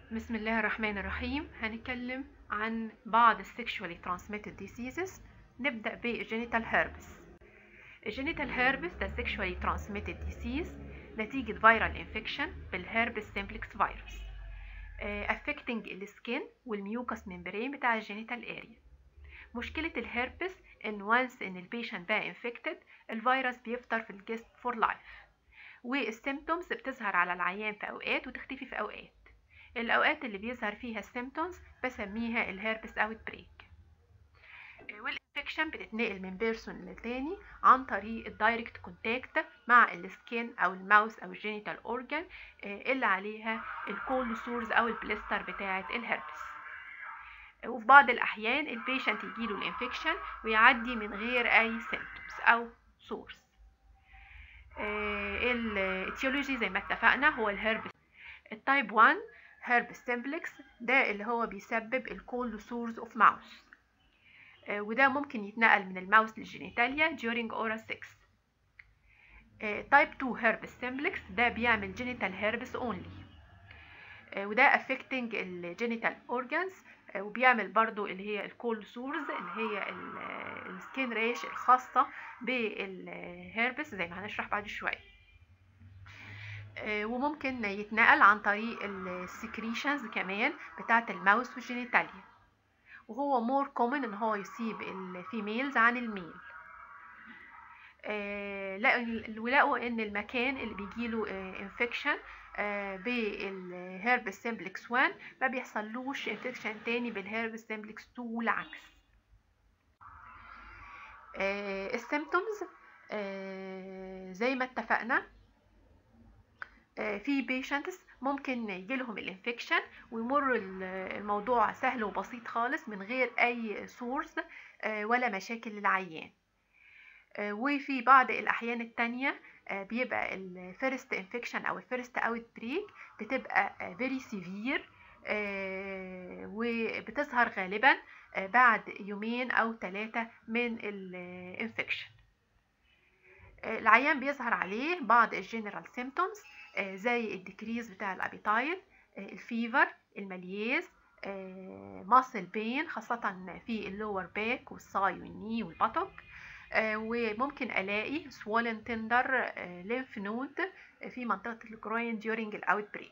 بسم الله الرحمن الرحيم هنتكلم عن بعض السكشوالي ترانسميتد ديسيزز نبدأ بالجينيتال هيربس الجينيتال هيربس ده سكشوالي ترانسميتد ديسيز نتيجة فيرال انفكشن بالهيربس سيمبلكس فيروس افكتنج السكين والميوكس ممبرين بتاع الجينيتال اريا مشكلة الهيربس ان وانس ان البيشنت بقى انفكتد الفيروس بيفضل في الجسم فور لايف والسيمتومز بتظهر على العيان في اوقات وتختفي في اوقات الاوقات اللي بيظهر فيها السيمتومز بسميها الهيربس اوت بريك والانفكشن بتتنقل من بيرسون للتاني عن طريق الدايركت كونتاكت مع السكين او الماوس او الجينيتال اورجان اللي عليها الكول سورز او البليستر بتاعه الهيربس وفي بعض الاحيان البيشنت يجيله الانفكشن ويعدي من غير اي سيمتومز او سورس الاتيولوجي زي ما اتفقنا هو الهيربس التايب 1 هيربس سيمبلكس ده اللي هو بيسبب الكولد سورز اوف ماوس وده ممكن يتنقل من الماوس للجينيتاليا during oral sex تايب 2 هيربس سيمبلكس ده بيعمل جينيتال هيربس اونلي وده affecting الجينيتال اورجانز وبيعمل برضو اللي هي الكول سورز اللي هي السكين ريش الخاصة بالهيربس زي ما هنشرح بعد شوية وممكن يتنقل عن طريق السكريشنز كمان بتاعة الماوس والجينيتاليا وهو مور كومن ان هو يصيب الفيميلز عن الميل ولقوا ان المكان اللي بيجيله انفكشن بالهيربس سيمبلكس 1 ما بيحصلوش انفكشن تاني بالهيربس سيمبلكس 2 والعكس السيمتومز زي ما اتفقنا في بيشنتس ممكن يجيلهم الانفكشن ويمر الموضوع سهل وبسيط خالص من غير اي سورس ولا مشاكل للعيان وفي بعض الاحيان التانية بيبقى الفيرست انفكشن او الفيرست اوت بريك بتبقى فيري سيفير وبتظهر غالبا بعد يومين او ثلاثة من الانفكشن العيان بيظهر عليه بعض الجنرال سيمتومز زي الديكريز بتاع الابيتايل الفيفر الملياز ماسل بين خاصة في اللور باك والساي والني والبطق وممكن الاقي swollen tender lymph node في منطقة الجروين during الاوت بريك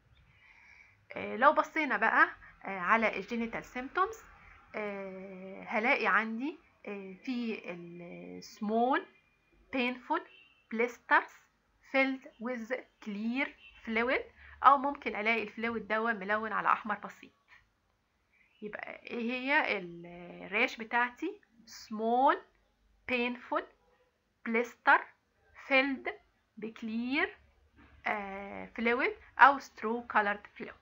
لو بصينا بقى على الجينيتال سيمتومز هلاقي عندي في السمول painful blisters filled with clear fluid او ممكن الاقي الفلويد دوا ملون على احمر بسيط يبقى ايه هي الريش بتاعتي small painful blister filled بكلير فلويد او straw colored fluid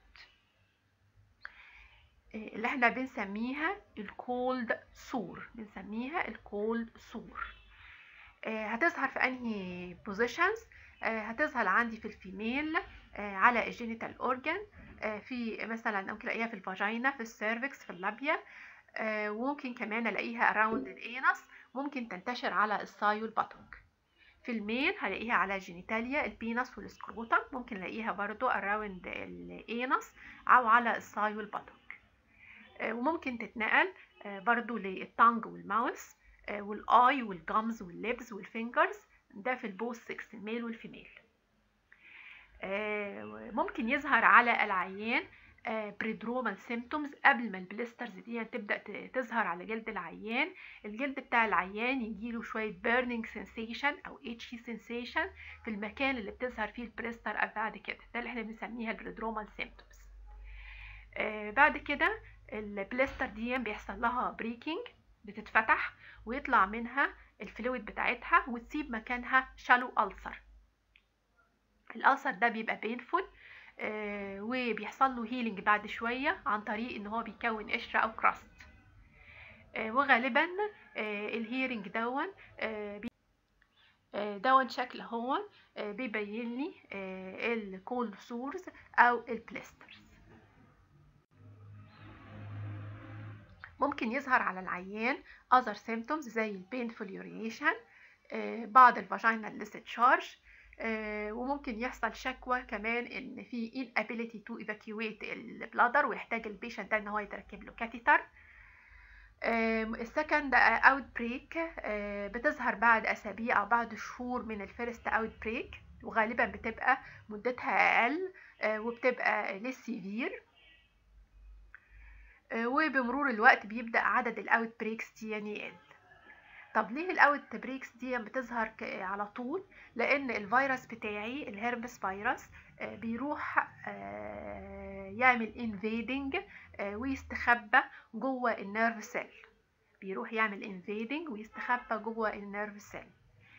اللي احنا بنسميها الكولد سور بنسميها الكولد سور هتظهر في انهي بوزيشنز هتظهر عندي في الفيميل على الجينيتال اورجان في مثلا ممكن الاقيها في الفاجينا في السيرفكس في اللابيا وممكن كمان الاقيها اراوند الانس ممكن تنتشر على الساي والبطنج في الميل هلاقيها على الجينيتاليا البينس والسكروتم ممكن الاقيها برضو اراوند الانس او على الساي والبطنج وممكن تتنقل برضو للتانج والماوس والاي والجامز والليبز والفينجرز ده في البوث سكس الميل والفيميل ممكن يظهر على العيان بريدرومال سيمتومز قبل ما البليسترز دي تبدا تظهر على جلد العيان الجلد بتاع العيان يجيله شويه بيرنينج سensation او اتشي سensation في المكان اللي بتظهر فيه البليستر بعد كده ده اللي احنا بنسميها البريدرومال سيمتومز بعد كده البليستر دي بيحصل لها بريكنج بتتفتح ويطلع منها الفلويد بتاعتها وتسيب مكانها شالو ألسر الألسر ده بيبقى بينفول آه وبيحصل له هيلينج بعد شوية عن طريق ان هو بيكون قشرة او كراست آه وغالبا آه الهيرنج دون آه دون شكل هون آه بيبين لي آه الكولد سورز او البلاسترز ممكن يظهر على العيان other symptoms زي ال painful urination بعض الفاجينال discharge وممكن يحصل شكوى كمان ان في inability to evacuate البلادر ويحتاج البيشنت ده ان هو يتركب له كاتيتر السكند اوت بريك بتظهر بعد اسابيع او بعد شهور من الفيرست اوت بريك وغالبا بتبقى مدتها اقل وبتبقى ليس سيفير وبمرور الوقت بيبدا عدد الاوت بريكس دي يعني يقل طب ليه الاوت بريكس دي بتظهر على طول لان الفيروس بتاعي الهربس فيروس بيروح يعمل انفيدنج ويستخبى جوه النيرف سيل بيروح يعمل انفيدنج ويستخبى جوه النيرف سيل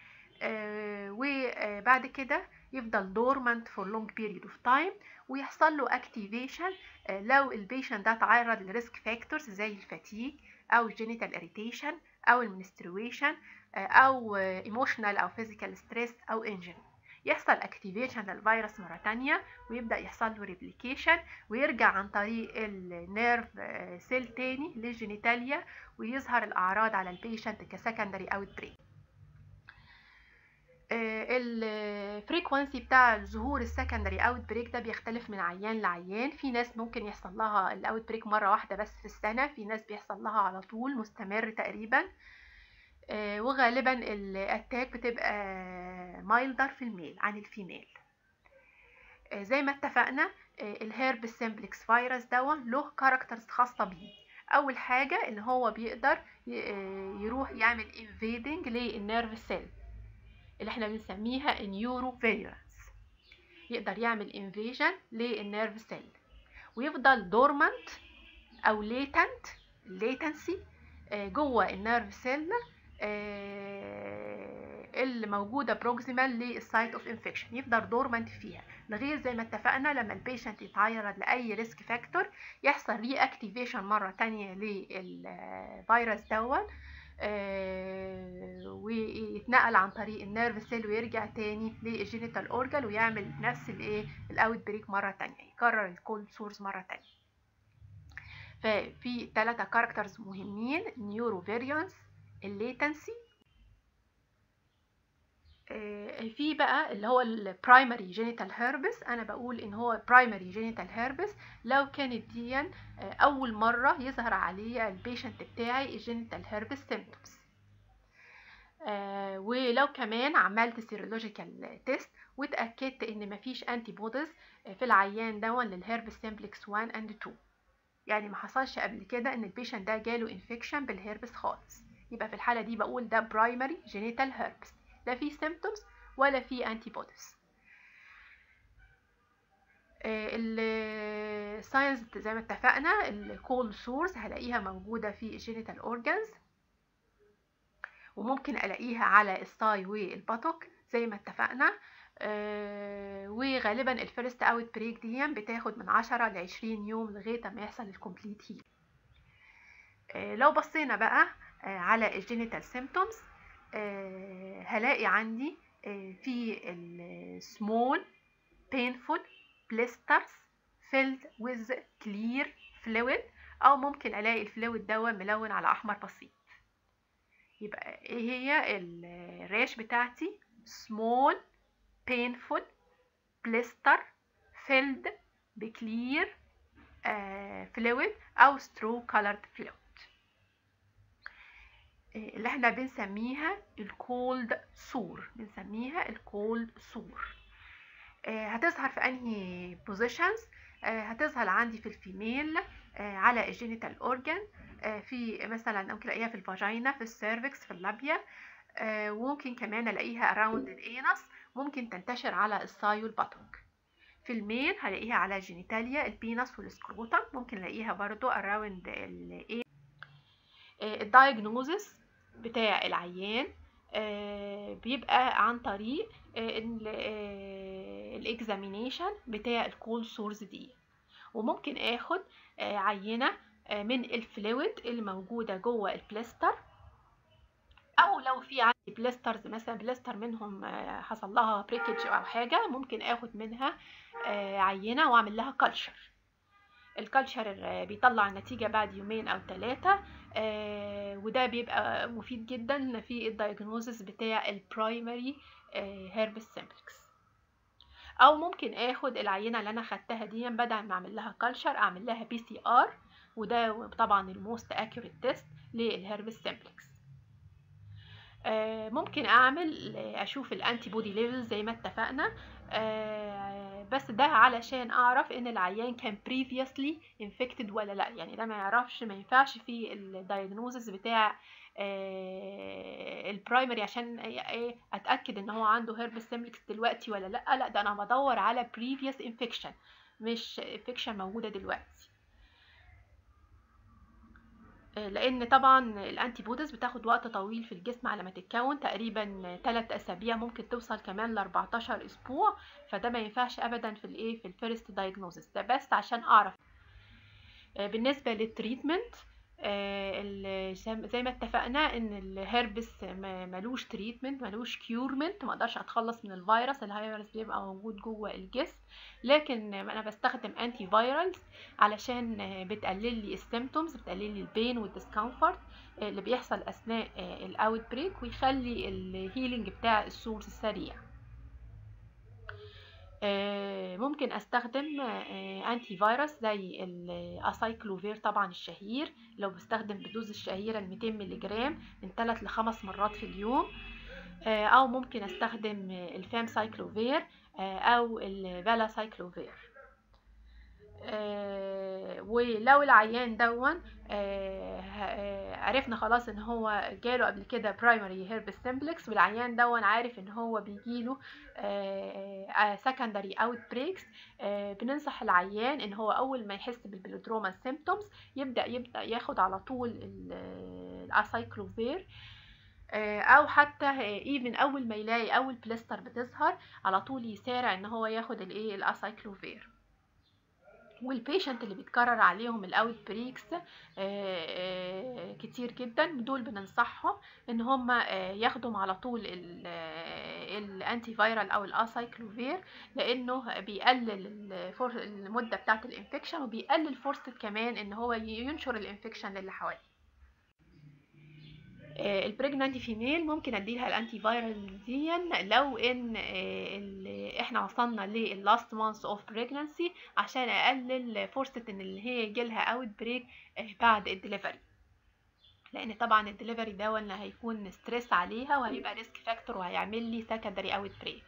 وبعد كده يفضل دورمنت فور لونج بيريد اوف تايم ويحصل له اكتيفيشن لو البيشنت ده تعرض لريسك فاكتورز زي الفاتيج او الجينيتال اريتيشن او المنسترويشن او ايموشنال او فيزيكال ستريس او انجري يحصل اكتيفيشن للفيروس مرة تانية ويبدأ يحصل له ريبليكيشن ويرجع عن طريق النيرف سيل تاني للجينيتاليا ويظهر الأعراض على البيشنت كسكندري اوت بريك الفريكونسي بتاع ظهور السكندري اوت بريك ده بيختلف من عيان لعيان في ناس ممكن يحصل لها الاوت بريك مره واحده بس في السنه في ناس بيحصل لها على طول مستمر تقريبا وغالبا الاتاك بتبقى مايلدر في الميل عن الفيميل زي ما اتفقنا الهيرب سيمبلكس فيروس دون له كاركترز خاصه بيه اول حاجه ان هو بيقدر يروح يعمل انفيدنج للنيرف سيل اللي احنا بنسميها نيورو فيريرانس يقدر يعمل انفيجن للنيرف سيل ويفضل دورمنت او ليتنت ليتنسي جوه النيرف سيل اللي موجوده بروكسيمال للسايت اوف انفكشن يفضل دورمنت فيها لغايه زي ما اتفقنا لما البيشنت يتعرض لاي ريسك فاكتور يحصل ري اكتيفيشن مره تانية للفيروس دون آه ويتنقل عن طريق النيرف سيل ويرجع تاني للجينيتال اورجان ويعمل نفس الايه الاوت بريك مره تانية يكرر الكولد سورس مره تانية ففي ثلاثة كاركترز مهمين نيورو فيريانس الليتنسي في بقى اللي هو البرايمري جينيتال هيربس انا بقول ان هو برايمري جينيتال هيربس لو كانت دي اول مره يظهر عليه البيشنت بتاعي الجينيتال هيربس سيمبتومز ولو كمان عملت سيرولوجيكال تيست واتاكدت ان مفيش انتي بوديز في العيان دون للهيربس سيمبلكس 1 اند 2 يعني ما حصلش قبل كده ان البيشنت ده جاله انفكشن بالهيربس خالص يبقى في الحاله دي بقول ده برايمري جينيتال هيربس لا في symptoms ولا في انتي بوديز الساينس زي ما اتفقنا الكول سورس هلاقيها موجودة في الجينيتال اورجانز وممكن الاقيها على الساي والباتوك زي ما اتفقنا آه وغالبا الفيرست اوت بريك دي بتاخد من 10 ل 20 يوم لغايه ما يحصل الكومبليت هيل آه لو بصينا بقى آه على الجينيتال سيمبتومز آه هلاقي عندي آه في السمول painful blisters filled with clear fluid او ممكن الاقي الفلويد دون ملون على احمر بسيط يبقى ايه هي الريش بتاعتي small painful blister filled بكلير آه fluid او straw colored fluid اللي احنا بنسميها الكولد سور بنسميها الكولد سور آه هتظهر في انهي بوزيشنز آه هتظهر عندي في الفيميل آه على الجينيتال اورجان في مثلا ممكن الاقيها في الفاجينا في السيرفكس في اللابيا وممكن كمان الاقيها اراوند الانس ممكن تنتشر على الساي والبطنك في الميل هلاقيها على الجينيتاليا البينس والسكروتم ممكن الاقيها برضو اراوند ال الدايجنوزس بتاع العيان بيبقى عن طريق الاكزامينيشن بتاع الكول سورس دي وممكن اخد عينه من الفلويد اللي موجوده جوه البلاستر او لو في عندي بلاسترز مثلا بلاستر منهم حصل لها بريكج او حاجه ممكن اخد منها عينه واعمل لها كلشر الكالتشر بيطلع النتيجة بعد يومين أو ثلاثة آه وده بيبقى مفيد جدا في الدايجنوزس بتاع البرايمري هيربس سيمبلكس او ممكن اخد العينه اللي انا خدتها دي بدل ما اعمل لها كلشر اعمل لها بي سي ار وده طبعا الموست اكيوريت تيست للهربس سيمبلكس ممكن اعمل اشوف الانتي بودي ليفل زي ما اتفقنا بس ده علشان اعرف ان العيان كان previously infected ولا لا يعني ده ما يعرفش ما ينفعش في الدايجنوزس بتاع البرايمري عشان ايه اتاكد ان هو عنده هيربس سيمبلكس دلوقتي ولا لا لا ده انا بدور على previous infection مش infection موجوده دلوقتي لان طبعا الانتي بوديز بتاخد وقت طويل في الجسم على ما تتكون تقريبا 3 اسابيع ممكن توصل كمان ل 14 اسبوع فده ما ينفعش ابدا في الايه في الفيرست دايجنوزس ده بس عشان اعرف بالنسبه للتريتمنت زي ما اتفقنا ان الهربس ملوش تريتمنت ملوش كيورمنت ما اقدرش اتخلص من الفيروس الفيروس بيبقى موجود جوه الجسم لكن انا بستخدم انتي فيرالز علشان بتقلل لي السيمتومز بتقلل لي البين والديسكمفورت اللي بيحصل اثناء الاوت بريك ويخلي الهيلينج بتاع السورس سريع ممكن استخدم انتي فيروس زي الاسايكلوفير طبعا الشهير لو بستخدم بدوز الشهيره ال 200 ملغ من 3 ل 5 مرات في اليوم او ممكن استخدم الفام سايكلوفير او الفالا سايكلوفير ولو العيان دون عرفنا خلاص ان هو جاله قبل كده برايمري هيربس سيمبلكس والعيان دون عارف ان هو بيجيله سكندري اوت بريكس بننصح العيان ان هو اول ما يحس بالبلودروما سيمبتومز يبدا يبدا ياخد على طول الاسايكلوفير او حتى ايفن اول ما يلاقي اول بلاستر بتظهر على طول يسارع ان هو ياخد الايه الاسايكلوفير والبيشنت اللي بيتكرر عليهم الاوت بريكس كتير جدا دول بننصحهم ان هم ياخدوا على طول الانتي فيرال او الاسايكلوفير لانه بيقلل المده بتاعه الانفكشن وبيقلل فرصه كمان ان هو ينشر الانفكشن للي حواليه البريجنانت فيميل ممكن اديلها الانتي فايرال دي لو ان احنا وصلنا لللاست مانث اوف بريجنانسي عشان اقلل فرصه ان اللي هي يجيلها اوت بريك بعد الدليفري لان طبعا الدليفري ده ولا هيكون ستريس عليها وهيبقى ريسك فاكتور وهيعمل لي سكندري اوت بريك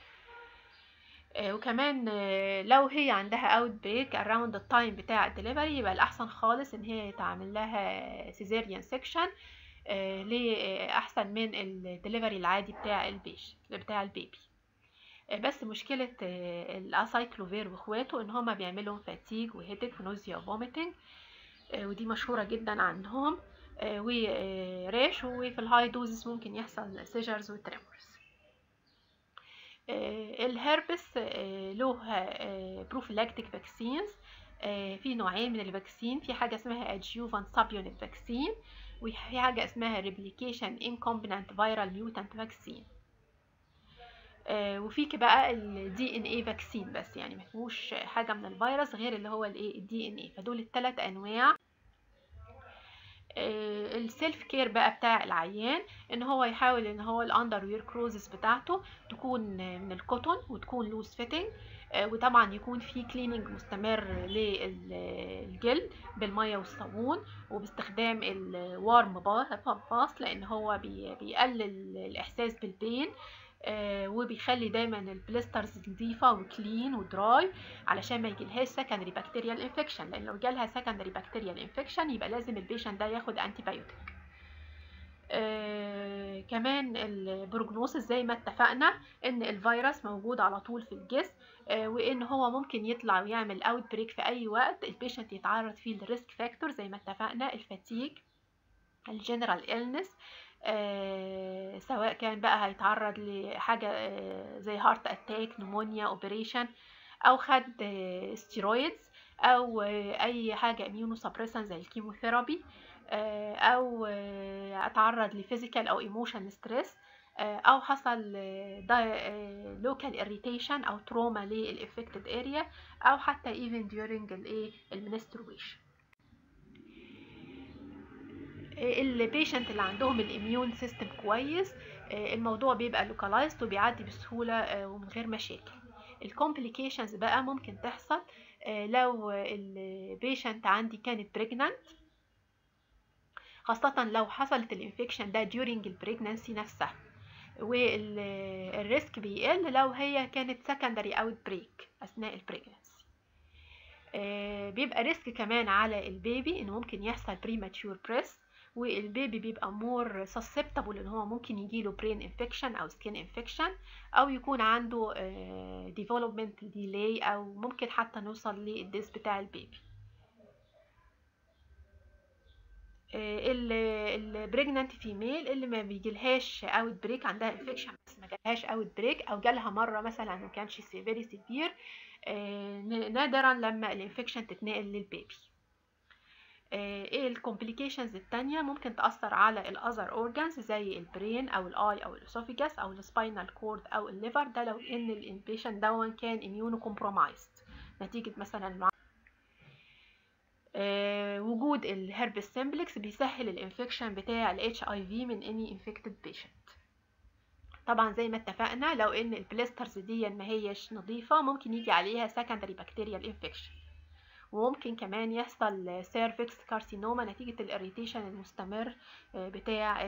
وكمان لو هي عندها اوت بريك اراوند التايم بتاع الدليفري يبقى الاحسن خالص ان هي يتعمل لها سيزيريان سيكشن ليه احسن من الدليفري العادي بتاع البيش بتاع البيبي بس مشكلة الاسايكلوفير واخواته ان هما بيعملوا فاتيج وهيدك ونوزيا وفوميتنج ودي مشهورة جدا عندهم وريش وفي الهاي دوزز ممكن يحصل سيجرز وتريمورز الهربس له بروفيلاكتيك فاكسينز في نوعين من الفاكسين في حاجة اسمها adjuvant subunit vaccine وفي حاجة اسمها replication incompetent viral mutant vaccine آه وفي بقى الدي ان اي فاكسين بس يعني ما فيهوش حاجه من الفيروس غير اللي هو الايه الدي ان اي فدول الثلاث انواع آه السيلف كير بقى بتاع العيان ان هو يحاول ان هو الاندر وير كروزس بتاعته تكون من الكوتون وتكون لوز فيتنج وطبعا يكون في كليننج مستمر للجلد بالميه والصابون وباستخدام الوارم باث لان هو بيقلل الاحساس بالبين وبيخلي دايما البليسترز نظيفه وكلين ودراي علشان ما يجيلهاش سكندري بكتيريال انفكشن لان لو جالها سكندري بكتيريال انفكشن يبقى لازم البيشنت ده ياخد انتي بايوتيك آه كمان البروجنوسيس زي ما اتفقنا ان الفيروس موجود على طول في الجسم آه وان هو ممكن يطلع ويعمل اوت بريك في اي وقت البيشنت يتعرض فيه للريسك فاكتور زي ما اتفقنا الفاتيج الجنرال إلنس آه سواء كان بقى هيتعرض لحاجة آه زي هارت اتاك نمونيا اوبريشن او خد آه ستيرويدز او آه اي حاجة اميونو سبريسن زي الكيموثيرابي آه او آه اتعرض لفيزيكال او ايموشن ستريس آه او حصل لوكال اريتيشن او تروما للافكتد اريا او حتى ايفن during الايه المنسترويشن البيشنت اللي عندهم الاميون سيستم كويس الموضوع بيبقى لوكالايزد وبيعدي بسهوله ومن غير مشاكل الكومبليكيشنز بقى ممكن تحصل لو البيشنت عندي كانت بريجنانت خاصة لو حصلت الانفكشن ده during البريجنانسي نفسها والريسك بيقل لو هي كانت secondary outbreak أثناء البريجنانسي بيبقى ريسك كمان على البيبي إنه ممكن يحصل premature breath والبيبي بيبقى مور susceptible ان هو ممكن يجيله brain infection او skin infection او يكون عنده development delay او ممكن حتى نوصل للديس بتاع البيبي البريجنانت فيميل اللي ما بيجيلهاش اوت بريك عندها انفكشن بس ما جالهاش اوت بريك او جالها مره مثلا ما كانش فيري سيفير نادرا لما الانفكشن تتنقل للبيبي ايه الكومبليكيشنز التانية ممكن تأثر على الاذر اورجانز زي البرين او الاي او الاسوفيجاس او السباينال كورد او الليفر ده لو ان الانبيشن دون كان اميونو كومبرومايزد نتيجة مثلا آه وجود الهربس سيمبلكس بيسهل الانفكشن بتاع الاتش اي في من اني انفكتد بيشنت طبعا زي ما اتفقنا لو ان البلاسترز دي ما هيش نظيفة ممكن يجي عليها secondary bacterial infection وممكن كمان يحصل سيرفكس كارسينوما نتيجة الاريتيشن المستمر بتاع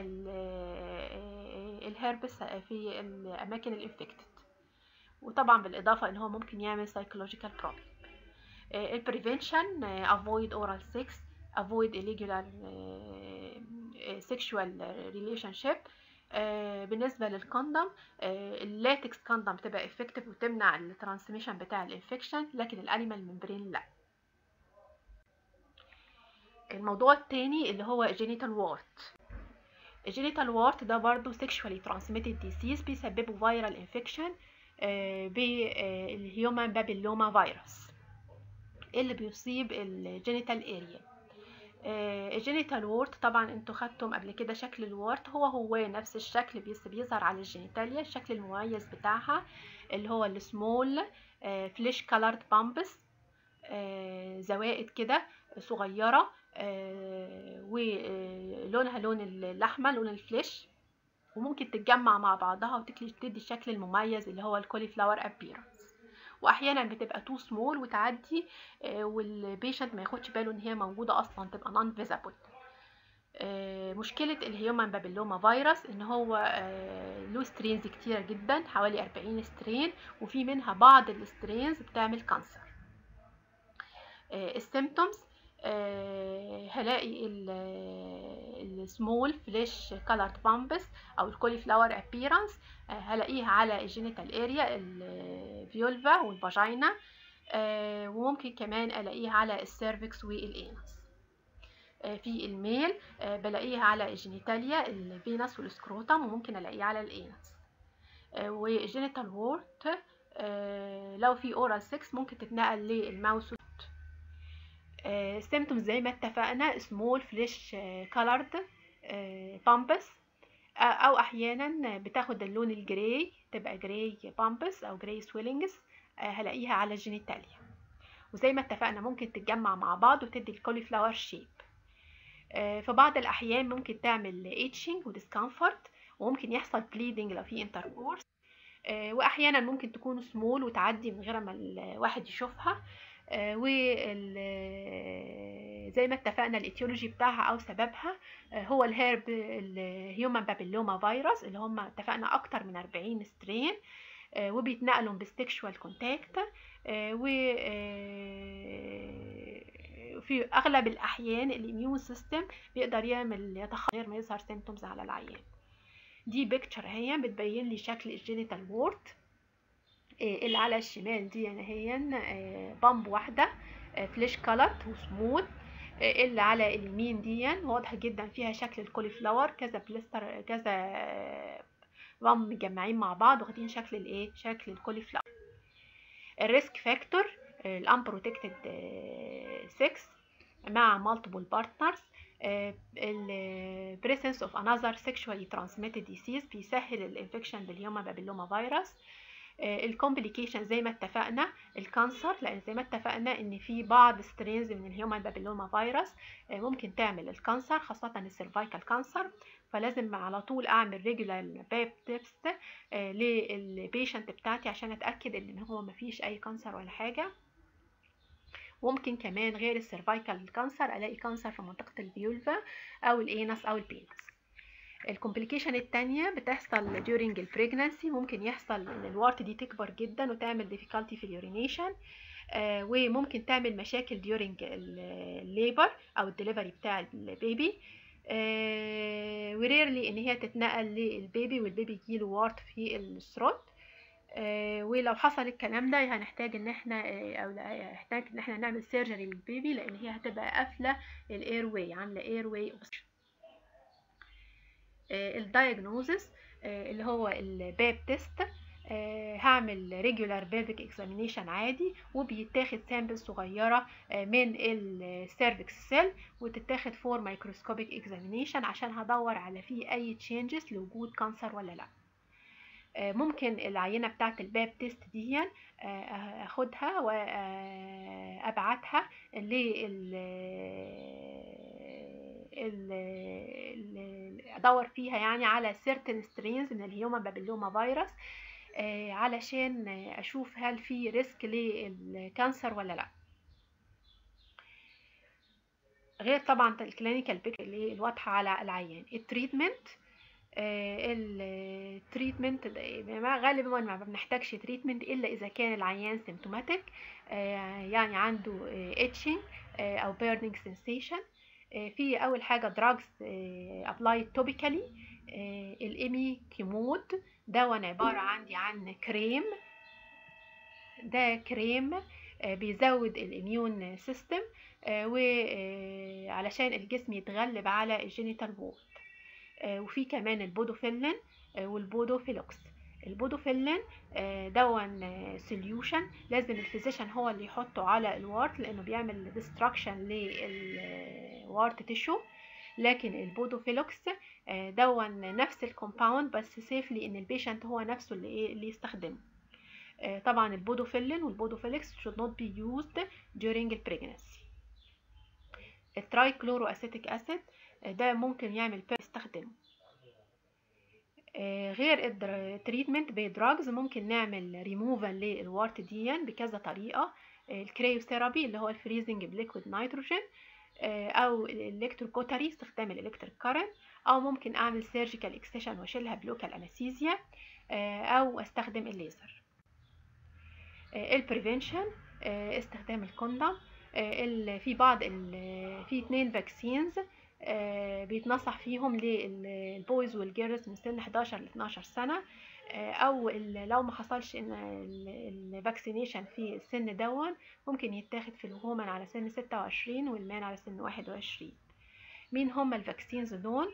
الهربس في الأماكن الانفكتد وطبعا بالإضافة إن هو ممكن يعمل psychological problem البريفنشن avoid oral sex avoid irregular sexual relationship بالنسبة للكوندوم اللاتكس كوندوم بتبقى effective وتمنع الترانسميشن بتاع الانفكشن لكن الانيمال ممبرين لا الموضوع التاني اللي هو جينيتال وارت الجينيتال وارت ده برضو sexually transmitted disease بيسببه viral infection بالهيومن بابيلوما فيروس اللي بيصيب الجينيتال اريا الجينيتال وورت طبعا انتوا خدتم قبل كده شكل الوورت هو هو نفس الشكل بس بيظهر على الجينيتاليا الشكل المميز بتاعها اللي هو السمول فليش كالرد بامبس زوائد كده صغيره ولونها لون اللحمه لون الفليش وممكن تتجمع مع بعضها وتدي الشكل المميز اللي هو الكولي فلاور ابيرنس واحيانا بتبقى تو سمول وتعدي والبيشنت ما ياخدش باله ان هي موجوده اصلا تبقى نون فيزابل مشكلة الهيومن بابيلوما فيروس ان هو له سترينز كتيرة جدا حوالي 40 سترين وفي منها بعض السترينز بتعمل كانسر السيمتومز هلاقي السمول فليش كالرد بامبس او الكولي فلاور ابيرنس هلاقيها على الجينيتال اريا الفيولفا والفاجينا وممكن كمان الاقيها على السيرفكس والانس في الميل بلاقيها على الجينيتاليا الفينس والسكروتم وممكن الاقيها على الانس والجينيتال وورت لو في اورال 6 ممكن تتنقل للماوس سيمتومز زي ما اتفقنا سمول فليش كولرد بامبس او احيانا بتاخد اللون الجراي تبقى جراي بامبس او جراي سويلنجز هلاقيها على الجينيتاليا وزي ما اتفقنا ممكن تتجمع مع بعض وتدي الكولي فلاور شيب في بعض الاحيان ممكن تعمل ايتشنج وديسكمفورت وممكن يحصل بليدنج لو في انتركورس واحيانا ممكن تكون سمول وتعدي من غير ما الواحد يشوفها وزي ما اتفقنا الايتيولوجي بتاعها او سببها هو الهيرب الهيومن بابيلوما فيروس اللي هم اتفقنا اكتر من 40 سترين وبيتنقلوا بالسكشوال كونتاكت و في اغلب الاحيان الاميون سيستم بيقدر يعمل يتخير ما يظهر سيمتومز على العيان دي بيكتشر هي بتبين لي شكل الجينيتال وورت اللي على الشمال دي هي بامب واحدة فليش كالرد وسموث اللي على اليمين دي واضح جدا فيها شكل الكولي فلاور كذا بلستر كذا بامب مجمعين مع بعض واخدين شكل الايه شكل الكولي فلاور الريسك فاكتور الانبروتكتد 6 مع مالتيبل بارتنرز ال presence of another sexually transmitted disease بيسهل الانفكشن بالهيومن بابيلوما فيروس الكومبليكيشن زي ما اتفقنا الكانسر لان زي ما اتفقنا ان في بعض سترينز من الهيومن بابيلوما فيروس ممكن تعمل الكانسر خاصه السيرفايكال كانسر فلازم على طول اعمل ريجولار باب تيست للبيشنت بتاعتي عشان اتاكد ان هو مفيش اي كانسر ولا حاجه ممكن كمان غير السيرفايكال كانسر الاقي كانسر في منطقه الفيولفا او الانس او البينس الكومبليكيشن التانية بتحصل during البريجنانسي ممكن يحصل ان الورت دي تكبر جدا وتعمل difficulty في اليورينيشن آه وممكن تعمل مشاكل during الليبر او الدليفري بتاع البيبي آه وريرلي ان هي تتنقل للبيبي والبيبي يجيله وارت في الثروت آه ولو حصل الكلام ده هنحتاج ان احنا او هنحتاج ان احنا نعمل سيرجري للبيبي لان هي هتبقى قافله الاير واي عامله اير واي الدايجنوزس اللي هو الباب تيست هعمل ريجولار بيلفيك اكزامينيشن عادي وبيتاخد سامبل صغيره من السيرفكس سيل وتتاخد فور مايكروسكوبيك اكزامينيشن عشان هدور على فيه اي تشينجز لوجود كانسر ولا لا ممكن العينه بتاعه الباب تيست دي اخدها وابعتها لل ادور فيها يعني على certain strains من الهيومن بابيلوما فيروس علشان اشوف هل في ريسك للكانسر ولا لا غير طبعا الكلينيكال بيك اللي الواضحه على العيان التريتمنت التريتمنت غالبا ما بنحتاجش تريتمنت الا اذا كان العيان سيمتوماتيك يعني عنده اتشنج او بيرنينج سensation في اول حاجه دراجز ابلايد توبيكالي الامي كيمود دواء عباره عندي عن كريم ده كريم بيزود الاميون سيستم وعلشان الجسم يتغلب على الجينيتال وورد وفي كمان البودوفيلين والبودوفيلوكس البودوفيلين دون سوليوشن لازم الفيزيشن هو اللي يحطه على الوارت لانه بيعمل ديستراكشن للوارت تيشو لكن البودوفيلوكس دون نفس الكومباوند بس سيفلي ان البيشنت هو نفسه اللي ايه اللي يستخدمه طبعا البودوفيلين والبودوفيلكس should not be used during pregnancy الترايكلورو اسيتيك اسيد ده ممكن يعمل يستخدمه غير التريتمنت بدراجز ممكن نعمل ريموفال للوارت دي بكذا طريقه الكريوثيرابي اللي هو الفريزنج بليكويد نيتروجين او الالكتروكوتري استخدام الالكتريك كارنت او ممكن اعمل سيرجيكال اكسيشن واشيلها بلوكال انستيزيا او استخدم الليزر البريفنشن استخدام الكوندوم في بعض في اتنين فاكسينز بيتنصح فيهم للبويز والجيرلز من سن 11 ل 12 سنة او لو ما حصلش ان الفاكسينيشن في السن دون ممكن يتاخد في الهومن على سن 26 والمان على سن 21 مين هم الفاكسينز دول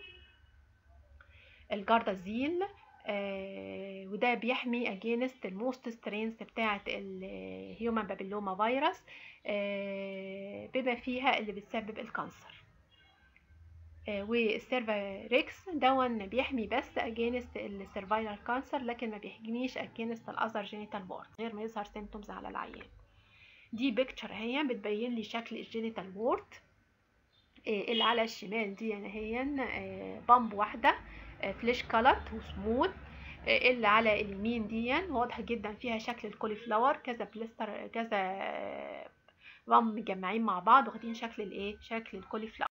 الجاردازيل آه وده بيحمي اجينست الموست سترينز بتاعه الهيومن بابيلوما فيروس آه بما فيها اللي بتسبب الكانسر آه والسيرفاريكس دون بيحمي بس اجينست السيرفايرال كانسر لكن ما بيحميش اجينست الاذر جينيتال وورد غير ما يظهر سيمتومز على العيان دي بيكتشر هي بتبين لي شكل الجينيتال وورد اللي على الشمال دي هي بامب واحده فليش كلت وسموث اللي على اليمين دي واضح جدا فيها شكل الكولي فلاور كذا بلستر كذا بامب مجمعين مع بعض واخدين شكل الايه شكل الكولي فلاور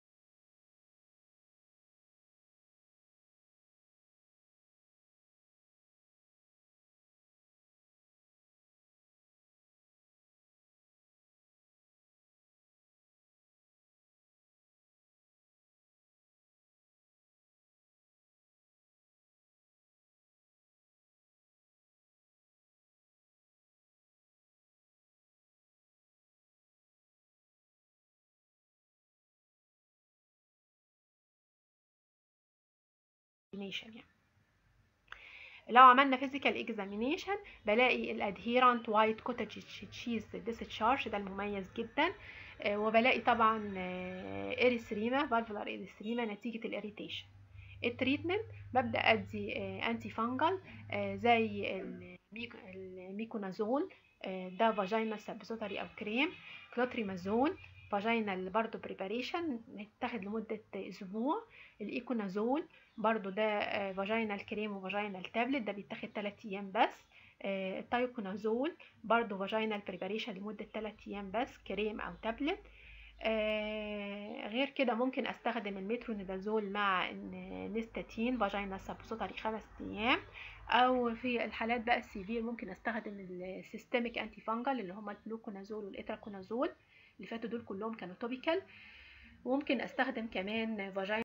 examination يعني لو عملنا physical examination بلاقي الادهيرانت وايت كوتج تشيز discharge ده المميز جدا وبلاقي طبعا اريثريما فالفولار اريثريما نتيجة الاريتيشن التريتمنت ببدأ ادي انتي فانجل زي الميكونازول ده فاجينا سبسوتري او كريم كلوتريمازول فاجينال برضو بريباريشن نتاخد لمدة اسبوع الايكونازول برضو ده فاجينال كريم وفاجينال تابلت ده بيتاخد 3 ايام بس التايوكونازول برضو فاجينال بريباريشن لمدة 3 ايام بس كريم او تابلت آه غير كده ممكن استخدم المترونيدازول مع نستاتين فاجينا سبسوتري خمس ايام او في الحالات بقى السيفير ممكن استخدم السيستميك انتي فانجل اللي هما الفلوكونازول والاتراكونازول اللي فاتوا دول كلهم كانوا توبيكال وممكن استخدم كمان فاجينا